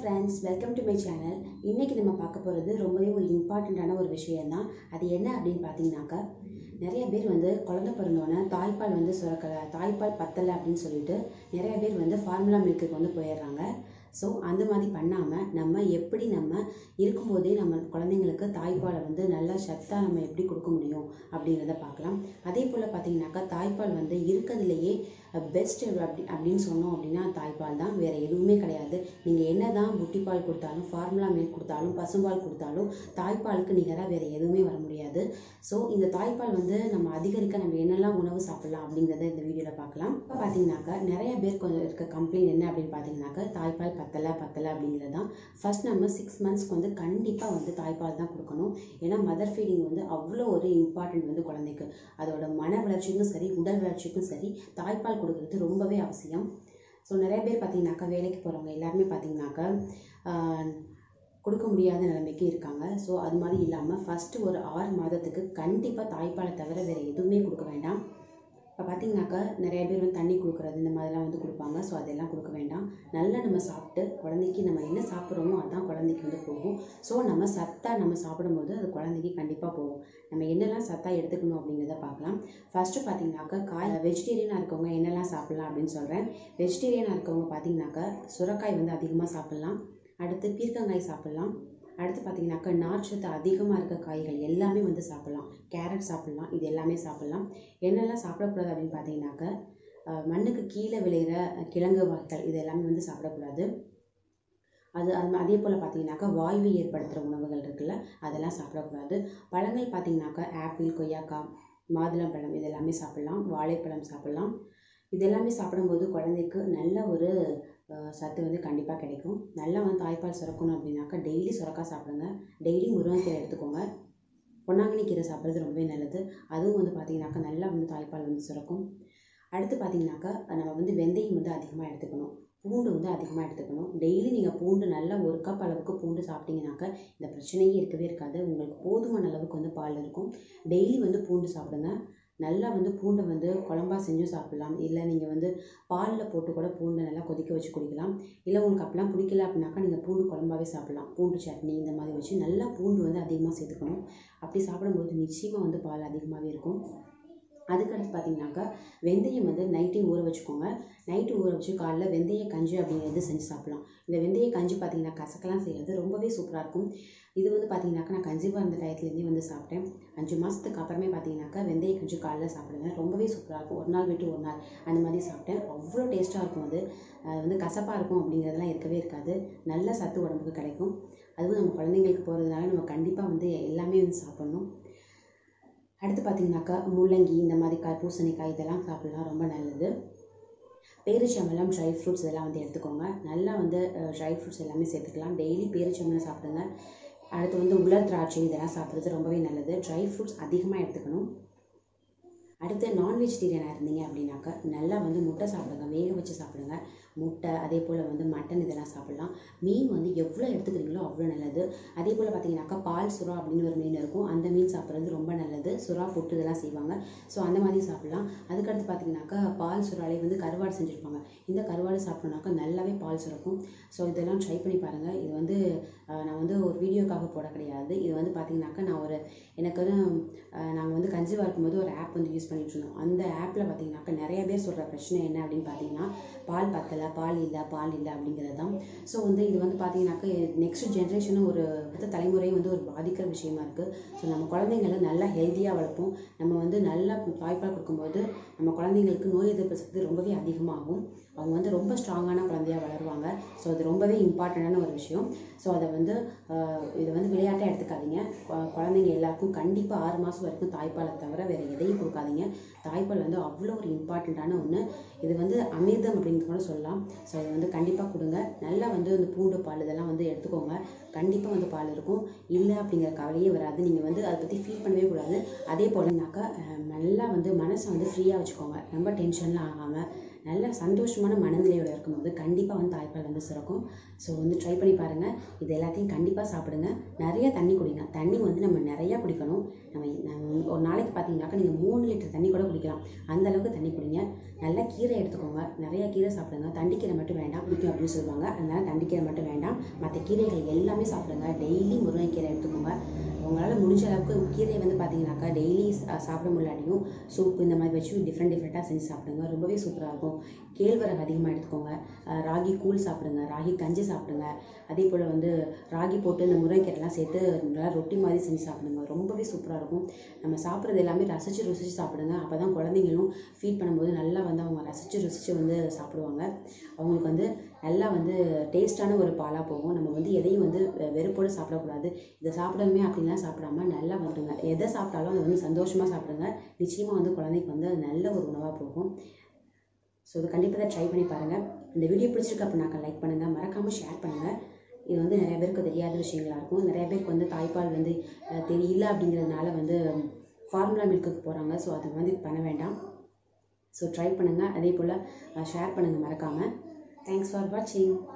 friends welcome to my channel இன்றைக்கி நம்ம பார்க்க போகிறது ரொம்பவே ஒரு இம்பார்ட்டண்ட்டான ஒரு விஷயம்தான் அது என்ன அப்படின்னு பார்த்தீங்கன்னாக்கா நிறைய பேர் வந்து குழந்தை பிறந்தோன்னே தாய்ப்பால் வந்து சுரக்கலை தாய்ப்பால் பத்தலை அப்படின்னு சொல்லிட்டு நிறைய பேர் வந்து ஃபார்முலா மில்க்குக்கு வந்து போயிடுறாங்க ஸோ அந்த மாதிரி பண்ணாமல் நம்ம எப்படி நம்ம இருக்கும்போதே நம்ம குழந்தைங்களுக்கு தாய்ப்பாலை வந்து நல்லா சத்தாக நம்ம எப்படி கொடுக்க முடியும் அப்படிங்கிறத பார்க்கலாம் அதே போல் பார்த்தீங்கன்னாக்கா தாய்ப்பால் வந்து இருக்கிறதுலையே பெஸ்ட் அப்படி அப்படின்னு சொன்னோம் அப்படின்னா தாய்ப்பால் தான் வேறு எதுவுமே கிடையாது நீங்கள் என்ன தான் புட்டிப்பால் கொடுத்தாலும் ஃபார்முலா மில்க் கொடுத்தாலும் பசும்பால் கொடுத்தாலும் தாய்ப்பாலுக்கு நிகராக வேறு எதுவுமே வர முடியாது ஸோ இந்த தாய்ப்பால் வந்து நம்ம அதிகரிக்க நம்ம என்னெல்லாம் உணவு சாப்பிடலாம் அப்படிங்கிறத இந்த வீடியோவில் பார்க்கலாம் இப்போ பார்த்தீங்கன்னாக்கா நிறைய பேர் கொஞ்சம் இருக்க கம்ப்ளைண்ட் என்ன அப்படின்னு பார்த்தீங்கன்னாக்கா தாய்ப்பால் பத்தலை பத்தலை அப்படிங்கிறது தான் ஃபர்ஸ்ட் நம்ம சிக்ஸ் மந்த்ஸ்க்கு வந்து கண்டிப்பாக வந்து தாய்ப்பால் தான் கொடுக்கணும் ஏன்னா மதர் ஃபீடிங் வந்து அவ்வளோ ஒரு இம்பார்ட்டன்ட் வந்து குழந்தைக்கு அதோட மன வளர்ச்சிக்கும் சரி உடல் வளர்ச்சிக்கும் சரி தாய்ப்பால் கொடுக்கறது ரொம்பவே அவசியம் ஸோ நிறைய பேர் பார்த்தீங்கன்னாக்கா வேலைக்கு போகிறவங்க எல்லாருமே பார்த்தீங்கன்னாக்கா ஆஹ், கொடுக்க முடியாத நிலைமைக்கு இருக்காங்க ஸோ அது மாதிரி இல்லாமல் ஃபஸ்ட்டு ஒரு ஆறு மாதத்துக்கு கண்டிப்பாக தாய்ப்பாலை தவிர வேறு எதுவுமே கொடுக்க வேண்டாம் இப்போ பார்த்தீங்கன்னாக்கா நிறைய பேர் வந்து தண்ணி கொடுக்குறது இந்த மாதிரிலாம் வந்து கொடுப்பாங்க ஸோ அதெல்லாம் கொடுக்க வேண்டாம் நல்லா நம்ம சாப்பிட்டு குழந்தைக்கு நம்ம என்ன சாப்பிட்றோமோ அதான் குழந்தைக்கு வந்து போகும் ஸோ நம்ம சத்தாக நம்ம சாப்பிடும்போது அது குழந்தைக்கு கண்டிப்பாக போகும் நம்ம என்னெல்லாம் சத்தாக எடுத்துக்கணும் அப்படிங்கிறத பார்க்கலாம் ஃபஸ்ட்டு பார்த்தீங்கன்னாக்கா காய் வெஜிடேரியனாக இருக்கவங்க என்னெல்லாம் சாப்பிட்லாம் அப்படின்னு சொல்கிறேன் வெஜிடேரியனாக இருக்கவங்க பார்த்தீங்கன்னாக்கா சுரக்காய் வந்து அதிகமாக சாப்பிட்லாம் அடுத்து பீர்க்கங்காய் சாப்பிட்லாம் அடுத்து பார்த்தீங்கன்னாக்கா நார்ச்சத்து அதிகமாக இருக்க காய்கள் எல்லாமே வந்து சாப்பிட்லாம் கேரட் சாப்பிட்லாம் இது எல்லாமே சாப்பிட்லாம் என்னெல்லாம் சாப்பிடக்கூடாது அப்படின்னு பார்த்தீங்கன்னாக்கா அஹ், மண்ணுக்கு கீழே விளையிற கிழங்கு வகைகள் இது எல்லாமே வந்து சாப்பிடக்கூடாது அது அது அதே போல் பார்த்தீங்கன்னாக்கா வாய்வை ஏற்படுத்துகிற உணவுகள் இருக்குல்ல அதெல்லாம் சாப்பிடக்கூடாது பழங்கள் பார்த்தீங்கன்னாக்கா ஆப்பிள் கொய்யாக்காய் மாதுளம்பழம் இது எல்லாமே சாப்பிட்லாம் வாழைப்பழம் சாப்பிட்லாம் இது எல்லாமே சாப்பிடும்போது குழந்தைக்கு நல்ல ஒரு அஹ், சத்து வந்து கண்டிப்பாக கிடைக்கும் நல்லா வந்து தாய்ப்பால் சுரக்கணும் அப்படின்னாக்கா டெய்லி சுரக்காய் சாப்பிடுங்க டெய்லி முருங்கைக்கீரை எடுத்துக்கோங்க பொன்னாங்கண்ணி கீரை சாப்பிட்றது ரொம்பவே நல்லது அதுவும் வந்து பார்த்தீங்கன்னாக்கா நல்லா வந்து தாய்ப்பால் வந்து சுரக்கும் அடுத்து பார்த்தீங்கன்னாக்கா நம்ம வந்து வெந்தயம் வந்து அதிகமாக எடுத்துக்கணும் பூண்டு வந்து அதிகமாக எடுத்துக்கணும் டெய்லி நீங்கள் பூண்டு நல்லா ஒரு கப் அளவுக்கு பூண்டு சாப்பிட்டீங்கன்னாக்கா இந்த பிரச்சனையே இருக்கவே இருக்காது உங்களுக்கு போதுமான அளவுக்கு வந்து பால் இருக்கும் டெய்லி வந்து பூண்டு சாப்பிடுங்க நல்லா வந்து பூண்டை வந்து குழம்பா செஞ்சும் சாப்பிடலாம் இல்லை நீங்கள் வந்து பாலில் போட்டு கூட பூண்டை நல்லா கொதிக்க வச்சு குடிக்கலாம் இல்லை உங்களுக்கு அப்படிலாம் பிடிக்கல அப்படின்னாக்கா நீங்கள் பூண்டு குழம்பாவே சாப்பிடலாம் பூண்டு சட்னி இந்த மாதிரி வச்சு நல்லா பூண்டு வந்து அதிகமாக சேர்த்துக்கணும் அப்படி சாப்பிடும்போது நிச்சயமாக வந்து பால் அதிகமாகவே இருக்கும் அதுக்கடுத்து பார்த்தீங்கன்னாக்கா வெந்தயம் வந்து நைட்டே ஊற வச்சுக்கோங்க நைட்டு ஊற வச்சு காலைல வெந்தய கஞ்சி அப்படிங்கிறது செஞ்சு சாப்பிடலாம் இந்த வெந்தய கஞ்சி பார்த்தீங்கன்னா கசக்கெல்லாம் செய்கிறது ரொம்பவே சூப்பராக இருக்கும் இது வந்து பார்த்தீங்கன்னாக்கா நான் கஞ்சிவாக இருந்த டயத்துலேருந்தே வந்து சாப்பிட்டேன் அஞ்சு மாதத்துக்கு அப்புறமே பார்த்தீங்கன்னாக்கா வெந்தய கஞ்சி காலைல சாப்பிடுவேன் ரொம்பவே சூப்பராக இருக்கும் ஒரு நாள் விட்டு ஒரு நாள் அந்த மாதிரி சாப்பிட்டேன் அவ்வளோ டேஸ்ட்டாக இருக்கும் அது அது வந்து கசப்பாக இருக்கும் அப்படிங்கிறதெல்லாம் இருக்கவே இருக்காது நல்ல சத்து உடம்புக்கு கிடைக்கும் அதுவும் நம்ம குழந்தைங்களுக்கு போகிறதுனால நம்ம கண்டிப்பாக வந்து எல்லாமே வந்து சாப்பிட்ணும் அடுத்து பார்த்தீங்கன்னாக்கா முள்ளங்கி இந்த மாதிரி காய் பூசணிக்காய் இதெல்லாம் சாப்பிடலாம் ரொம்ப நல்லது பேரிச்சம்பழம் ட்ரை ஃப்ரூட்ஸ் இதெல்லாம் வந்து எடுத்துக்கோங்க நல்லா வந்து ட்ரை ஃப்ரூட்ஸ் எல்லாமே சேர்த்துக்கலாம் டெய்லி பேரிச்சம்பழம் சாப்பிடுங்க அடுத்து வந்து உலர் திராட்சை இதெல்லாம் சாப்பிட்றது ரொம்பவே நல்லது ட்ரை ஃப்ரூட்ஸ் அதிகமாக எடுத்துக்கணும் அடுத்து நான் வெஜிடேரியனாக இருந்தீங்க அப்படின்னாக்கா நல்லா வந்து முட்டை சாப்பிடுங்க வேக வச்சு சாப்பிடுங்க முட்டை அதே போல் வந்து மட்டன் இதெல்லாம் சாப்பிடலாம் மீன் வந்து எவ்வளோ எடுத்துக்கிறீங்களோ அவ்வளோ நல்லது அதே போல் பார்த்தீங்கன்னாக்கா பால் சுறா அப்படின்னு ஒரு மீன் இருக்கும் அந்த மீன் சாப்பிட்றது ரொம்ப நல்லது சுறா புட்டு இதெல்லாம் செய்வாங்க ஸோ அந்த மாதிரி சாப்பிடலாம் அதுக்கடுத்து பார்த்தீங்கன்னாக்கா பால் சுறாலே வந்து கருவாடு செஞ்சுருப்பாங்க இந்த கருவாடு சாப்பிட்டோம்னாக்கா நல்லாவே பால் சுரக்கும் ஸோ இதெல்லாம் ட்ரை பண்ணி பாருங்கள் இது வந்து அஹ், நான் வந்து ஒரு வீடியோக்காக போட கிடையாது இது வந்து பார்த்தீங்கன்னாக்கா நான் ஒரு எனக்கு வந்து நாங்கள் வந்து கன்சீவாக இருக்கும்போது ஒரு ஆப் வந்து யூஸ் பண்ணிட்டு இருந்தோம் அந்த ஆப்பில் பார்த்தீங்கன்னாக்கா நிறைய பேர் சொல்கிற பிரச்சனை என்ன அப்படின்னு பார்த்தீங்கன்னா பால் பத்தலை பால் இல்லை பால் இல்லை அப்படிங்கிறது தான் ஸோ வந்து இது வந்து பார்த்தீங்கன்னாக்கா நெக்ஸ்ட் ஜென்ரேஷனும் ஒரு அடுத்த தலைமுறையும் வந்து ஒரு பாதிக்கிற விஷயமா இருக்குது ஸோ நம்ம குழந்தைங்களை நல்லா ஹெல்த்தியாக வளர்ப்போம் நம்ம வந்து நல்லா தாய்ப்பால் கொடுக்கும்போது நம்ம குழந்தைங்களுக்கு நோய் எதிர்ப்பு சக்தி ரொம்பவே அதிகமாகும் அவங்க வந்து ரொம்ப ஸ்ட்ராங்கான குழந்தையாக வளருவாங்க ஸோ அது ரொம்பவே இம்பார்ட்டண்டான ஒரு விஷயம் ஸோ அதை வந்து ஆஹ், இதை வந்து விளையாட்டாக எடுத்துக்காதீங்க கு- குழந்தைங்க எல்லாருக்கும் கண்டிப்பாக ஆறு மாதம் வரைக்கும் தாய்ப்பாலை தவிர வேறு எதையும் கொடுக்காதீங்க தாய்ப்பால் வந்து அவ்வளோ ஒரு இம்பார்ட்டண்ட்டான ஒன்று இது வந்து அமிர்தம் அப்படின்னு கூட சொல்லலாம் ஸோ இது வந்து கண்டிப்பாக கொடுங்க நல்லா வந்து இந்த பூண்டு பால் இதெல்லாம் வந்து எடுத்துக்கோங்க கண்டிப்பாக வந்து பால் இருக்கும் இல்லை அப்படிங்கிற கவலையே வராது நீங்கள் வந்து அதை பற்றி ஃபீல் பண்ணவே கூடாது அதே போலனாக்கா அஹ், நல்லா வந்து மனசை வந்து ஃப்ரீயாக வச்சுக்கோங்க ரொம்ப டென்ஷன்லாம் ஆகாமல் நல்ல சந்தோஷமான மனநிலையோட இருக்கும்போது கண்டிப்பாக வந்து தாய்ப்பால் வந்து சுரக்கும் ஸோ வந்து ட்ரை பண்ணி பாருங்கள் இது எல்லாத்தையும் கண்டிப்பாக சாப்பிடுங்க நிறைய தண்ணி குடிங்க தண்ணி வந்து நம்ம நிறையா குடிக்கணும் நம்ம நம்ம ஒரு நாளைக்கு பார்த்தீங்கன்னாக்கா நீங்கள் மூணு லிட்டர் தண்ணி கூட குடிக்கலாம் அந்த அளவுக்கு தண்ணி குடிங்க நல்லா கீரை எடுத்துக்கோங்க நிறைய கீரை சாப்பிடுங்க தண்டிக்கீரை மட்டும் வேண்டாம் பிடிக்கும் அப்படின்னு சொல்லுவாங்க அதனால தண்டிக்கீரை மட்டும் வேண்டாம் மற்ற கீரைகள் எல்லாமே சாப்பிடுங்க டெய்லி முருங்கைக்கீரை எடுத்துக்கோங்க உங்களால் முடிஞ்ச அளவுக்கு கீரையை வந்து பார்த்தீங்கன்னாக்கா டெய்லி சாப்பிட முடியாட்டியும் சூப் இந்த மாதிரி வச்சு டிஃப்ரெண்ட் டிஃப்ரெண்ட்டாக செஞ்சு சாப்பிடுங்க ரொம்பவே சூப்பராக இருக்கும் கேழ்வரகு அதிகமாக எடுத்துக்கோங்க அஹ் ராகி கூழ் சாப்பிடுங்க ராகி கஞ்சி சாப்பிடுங்க அதே போல் வந்து ராகி போட்டு இந்த முருங்கைக்கீரைலாம் சேர்த்து நல்லா ரொட்டி மாதிரி செஞ்சு சாப்பிடுங்க ரொம்பவே சூப்பராக இருக்கும் நம்ம சாப்பிட்றது எல்லாமே ரசித்து ருசித்து சாப்பிடுங்க அப்போ தான் குழந்தைங்களும் ஃபீட் பண்ணும்போது நல்லா வந்து அவங்க ரசித்து ருசித்து வந்து சாப்பிடுவாங்க அவங்களுக்கு வந்து நல்லா வந்து டேஸ்ட்டான ஒரு பாலாக போகும் நம்ம வந்து எதையும் வந்து வெ- வெறுப்போடு சாப்பிடக்கூடாது இதை சாப்பிடணுமே அப்படின்லாம் சாப்பிடாம நல்லா வந்துடுங்க எதை சாப்பிட்டாலும் அதை வந்து சந்தோஷமாக சாப்பிடுங்க நிச்சயமாக வந்து குழந்தைக்கு வந்து அது நல்ல ஒரு உணவாக போகும் ஸோ இது கண்டிப்பாக தான் ட்ரை பண்ணி பாருங்கள் இந்த வீடியோ பிடிச்சிருக்கு அப்படின்னாக்கா லைக் பண்ணுங்கள் மறக்காமல் ஷேர் பண்ணுங்கள் இது வந்து நிறைய பேருக்கு தெரியாத விஷயங்களா இருக்கும் நிறைய பேருக்கு வந்து தாய்ப்பால் வந்து அஹ், தெரியல அப்படிங்கிறதுனால வந்து ஃபார்முலா மில்க்குக்கு போகிறாங்க ஸோ அது மாதிரி பண்ண வேண்டாம் ஸோ ட்ரை பண்ணுங்கள் அதே போல் ஷேர் பண்ணுங்கள் மறக்காமல் தேங்க்ஸ் ஃபார் வாட்சிங்